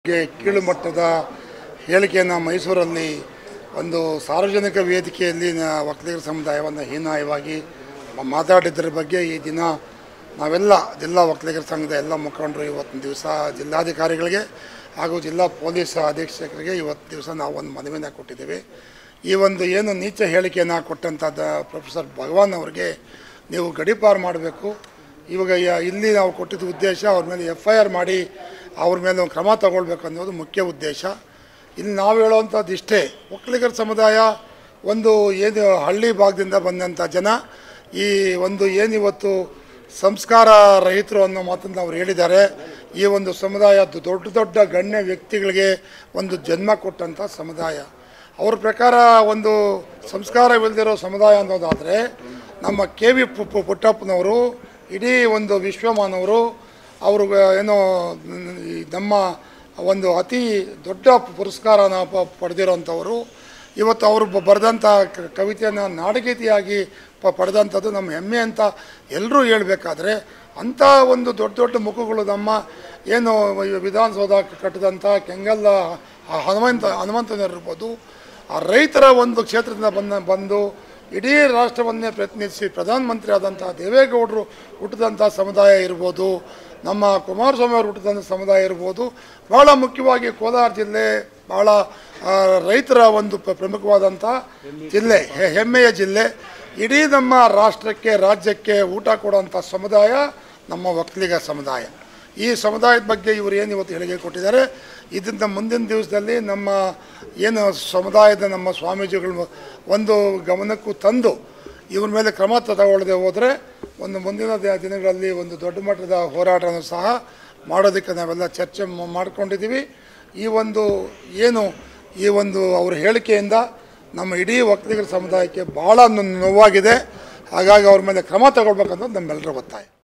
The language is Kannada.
ಗೆ ಕೀಳು ಮಟ್ಟದ ಹೇಳಿಕೆಯನ್ನು ಮೈಸೂರಲ್ಲಿ ಒಂದು ಸಾರ್ವಜನಿಕ ವೇದಿಕೆಯಲ್ಲಿ ನ- ಒಕ್ಕಲಿಗರ ಸಮುದಾಯವನ್ನು ಹೀನಾಯವಾಗಿ ಮ- ಮಾತಾಡಿದ್ದರ ಬಗ್ಗೆ ಈ ದಿನ ನಾವೆಲ್ಲ ಜಿಲ್ಲಾ ಒಕ್ಕಲಿಗರ ಸಂಘದ ಎಲ್ಲ ಮುಖಂಡರು ಇವತ್ತಿನ ದಿವಸ ಜಿಲ್ಲಾಧಿಕಾರಿಗಳಿಗೆ ಹಾಗೂ ಜಿಲ್ಲಾ ಪೊಲೀಸ್ ಅಧೀಕ್ಷಕರಿಗೆ ಇವತ್ತು ದಿವಸ ನಾವು ಒಂದು ಮನವಿನ ಕೊಟ್ಟಿದ್ದೇವೆ ಈ ಒಂದು ಏನು ನೀಚ ಹೇಳಿಕೆಯನ್ನು ಕೊಟ್ಟಂಥದ್ದು ಪ್ರೊಫೆಸರ್ ಭಗವಾನ್ ಅವರಿಗೆ ನೀವು ಗಡೀಪಾರು ಮಾಡಬೇಕು ಇವಾಗ ಯ- ಇಲ್ಲಿ ನಾವು ಕೊಟ್ಟಿದ್ದ ಉದ್ದೇಶ ಅವ್ರ ಮೇಲೆ ಎಫ್ ಐ ಆರ್ ಮಾಡಿ ಅವ್ರ ಮೇಲೆ ಒಂದು ಕ್ರಮ ತಗೊಳ್ಬೇಕು ಅನ್ನೋದು ಮುಖ್ಯ ಉದ್ದೇಶ ಇಲ್ಲಿ ನಾವು ಹೇಳುವಂಥದ್ದು ಇಷ್ಟೇ ಒಕ್ಕಲಿಗರ ಸಮುದಾಯ ಒಂದು ಏನು ಹಳ್ಳಿ ಭಾಗದಿಂದ ಬಂದಂಥ ಜನ ಈ ಒಂದು ಏನಿವತ್ತು ಸಂಸ್ಕಾರ ರಹಿತರು ಅನ್ನೋ ಮಾತನ್ನು ಅವ್ರು ಹೇಳಿದ್ದಾರೆ ಈ ಒಂದು ಸಮುದಾಯ ದು- ದೊಡ್ಡ ದೊಡ್ಡ ಗಣ್ಯ ವ್ಯಕ್ತಿಗಳಿಗೆ ಒಂದು ಜನ್ಮ ಕೊಟ್ಟಂಥ ಸಮುದಾಯ ಅವ್ರ ಪ್ರಕಾರ ಒಂದು ಸಂಸ್ಕಾರವಿಲ್ಲದಿರೋ ಸಮುದಾಯ ಅನ್ನೋದಾದರೆ ನಮ್ಮ ಕೆ ವಿ ಪು- ಪು- ಪುಟ್ಟಪ್ಪನವರು ಇಡೀ ಒಂದು ವಿಶ್ವಮಾನವರು ಅವರು ಏನೋ ನ್- ಈ ನಮ್ಮ ಒಂದು ಅತಿ ದೊಡ್ಡ ಪುರಸ್ಕಾರನ ಪ ಪಡೆದಿರೋಂಥವರು ಇವತ್ತು ಅವರು ಬ- ಬರೆದಂಥ ಕ- ಕವಿತೆಯನ್ನು ನಾಡಗೀತೆಯಾಗಿ ಪ ಪಡೆದಂಥದ್ದು ನಮ್ಮ ಹೆಮ್ಮೆ ಅಂತ ಎಲ್ಲರೂ ಹೇಳಬೇಕಾದ್ರೆ ಅಂಥ ಒಂದು ದೊಡ್ಡ ದೊಡ್ಡ ಮುಖಗಳು ನಮ್ಮ ಏನು ಈ ವಿಧಾನಸೌಧ ಕಟ್ಟಿದಂಥ ಕೆಂಗಲ್ಲ ಹ- ಹನುಮಂತ ಹನುಮಂತನಿರ್ಬೋದು ಆ ರೈತರ ಒಂದು ಕ್ಷೇತ್ರದಿಂದ ಬಂದ ಬಂದು ಇಡೀ ರಾಷ್ಟ್ರವನ್ನೇ ಪ್ರತಿನಿಧಿಸಿ ಪ್ರಧಾನಮಂತ್ರಿ ಆದಂಥ ದೇವೇಗೌಡರು ಹುಟ್ಟಿದಂಥ ಸಮುದಾಯ ಇರ್ಬೋದು ನಮ್ಮ ಕುಮಾರಸ್ವಾಮಿ ಅವರು ಹುಟ್ಟಿದಂಥ ಸಮುದಾಯ ಇರ್ಬೋದು ಭಾಳ ಮುಖ್ಯವಾಗಿ ಕೋಲಾರ ಜಿಲ್ಲೆ ಭಾಳ ಆ, ರೈತರ ಒಂದು ಪ್ರ- ಪ್ರಮುಖವಾದಂಥ ಜಿಲ್ಲೆ ಹೆ- ಹೆಮ್ಮೆಯ ಜಿಲ್ಲೆ ಇಡೀ ನಮ್ಮ ರಾಷ್ಟ್ರಕ್ಕೆ ರಾಜ್ಯಕ್ಕೆ ಊಟ ಕೊಡುವಂಥ ಸಮುದಾಯ ನಮ್ಮ ಒಕ್ಕಲಿಗ ಸಮುದಾಯ ಈ ಸಮುದಾಯದ ಬಗ್ಗೆ ಇವರು ಏನು ಇವತ್ತು ಹೇಳಿಕೆ ಕೊಟ್ಟಿದ್ದಾರೆ ಇದರಿಂದ ಮುಂದಿನ ದಿವಸದಲ್ಲಿ ನಮ್ಮ ಏನು ಸಮುದಾಯದ ನಮ್ಮ ಸ್ವಾಮೀಜಿಗಳು ಒಂದು ಗಮನಕ್ಕೂ ತಂದು ಇವ್ರ ಮೇಲೆ ಕ್ರಮ ತಗೊಳ್ಳದೆ ಹೋದರೆ ಒಂದು ಮುಂದಿನ ದಿ- ದಿನಗಳಲ್ಲಿ ಒಂದು ದೊಡ್ಡ ಮಟ್ಟದ ಹೋರಾಟನೂ ಸಹ ಮಾಡೋದಕ್ಕೆ ನಾವೆಲ್ಲ ಚರ್ಚೆ ಮ- ಮಾಡ್ಕೊಂಡಿದ್ದೀವಿ ಈ ಒಂದು ಏನು ಈ ಒಂದು ಅವ್ರ ಹೇಳಿಕೆಯಿಂದ ನಮ್ಮ ಇಡೀ ಒಕ್ಕಲಿಗರ ಸಮುದಾಯಕ್ಕೆ ಭಾಳ ನೊ- ನೋವಾಗಿದೆ ಹಾಗಾಗಿ ಅವ್ರ ಮೇಲೆ ಕ್ರಮ ತಗೊಳ್ಬೇಕನ್ನೋದು ನಮ್ಮೆಲ್ಲರ ಒತ್ತಾಯ